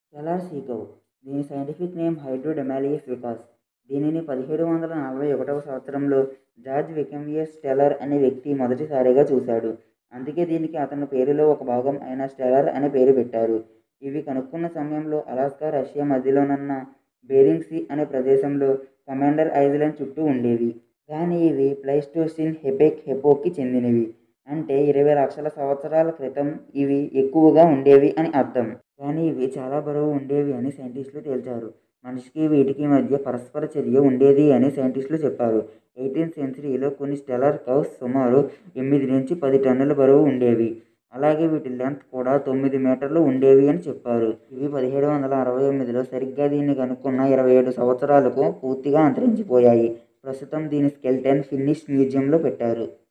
stellar సీకవ్ దీని scientific name హైడ్రోడెమాలియస్ Vikas దీనిని పదిహేడు వందల నలభై ఒకటవ సంవత్సరంలో జార్జ్ వికెమియస్ స్టెల్లర్ అనే వ్యక్తి మొదటిసారిగా చూశాడు అందుకే దీనికి అతని పేరులో ఒక భాగం అయిన స్టెల్లర్ అనే పేరు పెట్టారు ఇవి కనుక్కున్న సమయంలో అలాస్కా రష్యా మధ్యలోనున్న బేరింగ్ సీ అనే ప్రదేశంలో కమాండర్ ఐలాండ్ చుట్టూ ఉండేవి కానీ ఇవి ప్లైస్టోసిన్ హెపెక్ హెపోకి చెందినవి అంటే ఇరవై లక్షల సంవత్సరాల క్రితం ఇవి ఎక్కువగా ఉండేవి అని అర్థం కానీ ఇవి చాలా బరువు ఉండేవి అని సైంటిస్టులు తేల్చారు మనిషికి వీటికి మధ్య పరస్పర చర్య ఉండేది అని సైంటిస్టులు చెప్పారు ఎయిటీన్త్ సెంచరీలో కొన్ని స్టెల్లర్ కవ్స్ సుమారు ఎనిమిది నుంచి పది టన్నుల బరువు ఉండేవి అలాగే వీటి లెంత్ కూడా తొమ్మిది మీటర్లు ఉండేవి అని చెప్పారు ఇవి పదిహేడు వందల అరవై ఎనిమిదిలో సరిగ్గా దీన్ని కనుక్కున్న ఇరవై ఏడు సంవత్సరాలకు పూర్తిగా అంతరించిపోయాయి ప్రస్తుతం దీని స్కెల్టన్ ఫిన్నిష్ మ్యూజియంలో పెట్టారు